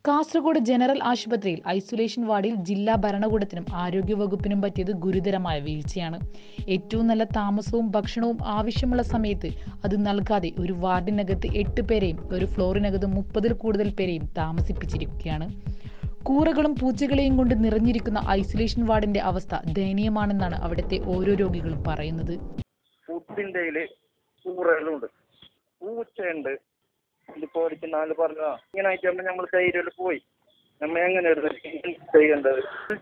Kasaragod general ആശുപത്രിയിൽ isolation വാർഡിൽ ജില്ലാ ഭരണകൂടത്തിനും ആരോഗ്യവകുപ്പിനും പറ്റിയത് ഗുരുതരമായ വീഴ്ചയാണ് ഏറ്റവും നല്ല താമസവും ഭക്ഷണവും ആവശ്യമുള്ള സമയത്ത് അത് നൽകാതെ ഒരു വാർഡിനകത്ത് എട്ട് പേരെയും ഒരു ഫ്ലോറിനകത്ത് മുപ്പതിൽ കൂടുതൽ പേരെയും താമസിപ്പിച്ചിരിക്കുകയാണ് കൂറകളും പൂച്ചകളെയും കൊണ്ട് നിറഞ്ഞിരിക്കുന്ന ഐസൊലേഷൻ വാർഡിന്റെ അവസ്ഥ ദയനീയമാണെന്നാണ് അവിടുത്തെ ഓരോ രോഗികളും പറയുന്നത് ഫുഡിൻ്റെ കൂറകളുണ്ട് പൂച്ചയുണ്ട് ഇതിപ്പോ ഒരിക്കൽ നാല് പറഞ്ഞു ഇങ്ങനെ ആയിട്ടാകുമ്പോൾ നമ്മൾ ധൈര്യം പോയി നമ്മ എങ്ങനെയായിരുന്നു ചെയ്യേണ്ടത്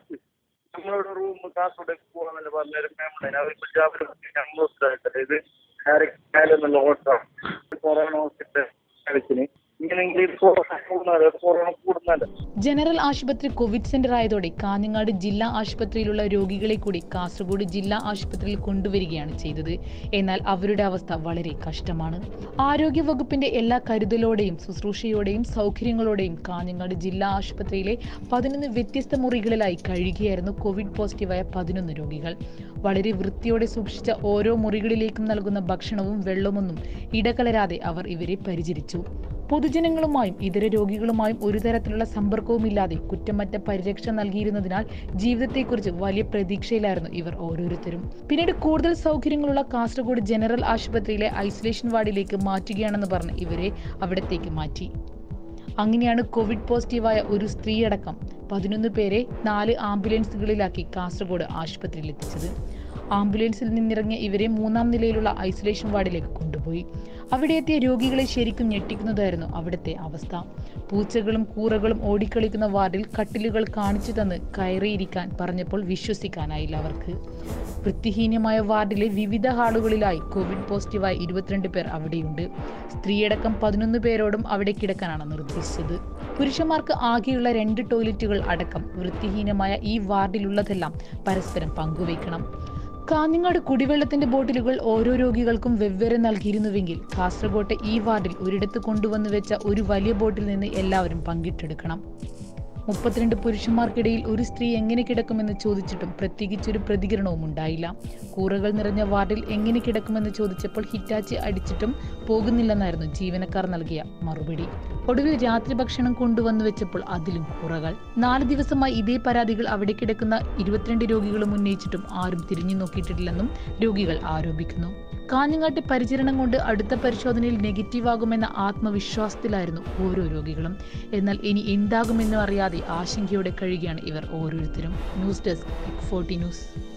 നമ്മളോട് റൂം കാസർഗോഡ് പോകാന്നല്ല പറഞ്ഞൊരു ഫാമിലി അവർ പഞ്ചാബിൽ നമ്മൾ ഹോസ്പിറ്റലായിട്ടല്ലേ ഇത് ഡയറക്റ്റ് കാലെന്നുള്ള ഹോസ്പിറ്റൽ കൊറോണ ഹോസ്പിറ്റൽ കളിച്ചിന് ഇങ്ങനെയെങ്കിൽ ഇത് കൊറോണ കൊറോണ കൂടുന്നല്ല ജനറൽ ആശുപത്രി കോവിഡ് സെന്റർ ആയതോടെ കാഞ്ഞങ്ങാട് ജില്ലാ ആശുപത്രിയിലുള്ള രോഗികളെ കൂടി കാസർഗോഡ് ജില്ലാ ആശുപത്രിയിൽ കൊണ്ടുവരികയാണ് ചെയ്തത് എന്നാൽ അവരുടെ അവസ്ഥ വളരെ കഷ്ടമാണ് ആരോഗ്യ വകുപ്പിന്റെ എല്ലാ കരുതലോടെയും ശുശ്രൂഷയോടെയും സൗകര്യങ്ങളോടെയും കാഞ്ഞങ്ങാട് ജില്ലാ ആശുപത്രിയിലെ പതിനൊന്ന് വ്യത്യസ്ത മുറികളിലായി കഴിയുകയായിരുന്നു കോവിഡ് പോസിറ്റീവായ പതിനൊന്ന് രോഗികൾ വളരെ വൃത്തിയോടെ സൂക്ഷിച്ച ഓരോ മുറികളിലേക്കും നൽകുന്ന ഭക്ഷണവും വെള്ളമൊന്നും ഇടകലരാതെ അവർ ഇവരെ പരിചരിച്ചു പൊതുജനങ്ങളുമായും ഇതര രോഗികളുമായും ഒരു തരത്തിലുള്ള സമ്പർക്കവുമില്ലാതെ കുറ്റമറ്റ പരിരക്ഷ നൽകിയിരുന്നതിനാൽ ജീവിതത്തെക്കുറിച്ച് വലിയ പ്രതീക്ഷയിലായിരുന്നു ഇവർ ഓരോരുത്തരും പിന്നീട് കൂടുതൽ സൗകര്യങ്ങളുള്ള കാസർഗോഡ് ജനറൽ ആശുപത്രിയിലെ ഐസൊലേഷൻ വാർഡിലേക്ക് മാറ്റുകയാണെന്ന് പറഞ്ഞ് ഇവരെ അവിടത്തേക്ക് മാറ്റി അങ്ങനെയാണ് കോവിഡ് പോസിറ്റീവായ ഒരു സ്ത്രീയടക്കം പതിനൊന്ന് പേരെ നാല് ആംബുലൻസുകളിലാക്കി കാസർഗോഡ് ആശുപത്രിയിൽ എത്തിച്ചത് ആംബുലൻസിൽ നിന്നിറങ്ങിയ ഇവരെ മൂന്നാം നിലയിലുള്ള ഐസൊലേഷൻ വാർഡിലേക്ക് കൊണ്ടുപോയി അവിടെ എത്തിയ രോഗികളെ ശരിക്കും ഞെട്ടിക്കുന്നതായിരുന്നു അവിടുത്തെ അവസ്ഥ പൂച്ചകളും കൂറകളും ഓടിക്കളിക്കുന്ന വാർഡിൽ കട്ടിലുകൾ കാണിച്ചു തന്ന് കയറിയിരിക്കാൻ പറഞ്ഞപ്പോൾ വിശ്വസിക്കാനായില്ല അവർക്ക് വൃത്തിഹീനമായ വാർഡിലെ വിവിധ ഹാളുകളിലായി കോവിഡ് പോസിറ്റീവായ ഇരുപത്തിരണ്ട് പേർ അവിടെയുണ്ട് സ്ത്രീയടക്കം പതിനൊന്ന് പേരോടും അവിടെ കിടക്കാനാണ് നിർദ്ദേശിച്ചത് പുരുഷന്മാർക്ക് ആകെയുള്ള രണ്ട് ടോയ്ലറ്റുകൾ അടക്കം വൃത്തിഹീനമായ ഈ വാർഡിലുള്ളതെല്ലാം പരസ്പരം പങ്കുവയ്ക്കണം കാഞ്ഞങ്ങാട് കുടിവെള്ളത്തിന്റെ ബോട്ടിലുകൾ ഓരോ രോഗികൾക്കും വെവ്വേറെ നൽകിയിരുന്നുവെങ്കിൽ കാസർഗോട്ടെ ഈ വാർഡിൽ ഒരിടത്ത് കൊണ്ടുവന്നു വെച്ച ഒരു വലിയ ബോട്ടിൽ നിന്ന് എല്ലാവരും പങ്കിട്ടെടുക്കണം മുപ്പത്തിരണ്ട് പുരുഷന്മാർക്കിടയിൽ ഒരു സ്ത്രീ എങ്ങനെ കിടക്കുമെന്ന് ചോദിച്ചിട്ടും പ്രത്യേകിച്ചൊരു പ്രതികരണവും ഉണ്ടായില്ല കൂറകൾ നിറഞ്ഞ വാർഡിൽ എങ്ങനെ കിടക്കുമെന്ന് ചോദിച്ചപ്പോൾ ഹിറ്റാച്ചി അടിച്ചിട്ടും പോകുന്നില്ലെന്നായിരുന്നു ജീവനക്കാർ നൽകിയ മറുപടി ഒടുവിൽ രാത്രി ഭക്ഷണം കൊണ്ടുവന്നു വെച്ചപ്പോൾ അതിലും കൂറകൾ നാല് ദിവസമായി ഇതേ പരാതികൾ അവിടെ കിടക്കുന്ന ഇരുപത്തിരണ്ട് രോഗികളും ഉന്നയിച്ചിട്ടും ആരും തിരിഞ്ഞു നോക്കിയിട്ടില്ലെന്നും രോഗികൾ ആരോപിക്കുന്നു കാഞ്ഞങ്ങാട്ട് പരിചരണം കൊണ്ട് അടുത്ത പരിശോധനയിൽ നെഗറ്റീവ് ആകുമെന്ന ആത്മവിശ്വാസത്തിലായിരുന്നു ഓരോ രോഗികളും എന്നാൽ ഇനി എന്താകുമെന്നും അറിയാതെ ആശങ്കയോടെ കഴിയുകയാണ് ഇവർ ഓരോരുത്തരും ന്യൂസ് ഡെസ്ക് ഫോർട്ടി ന്യൂസ്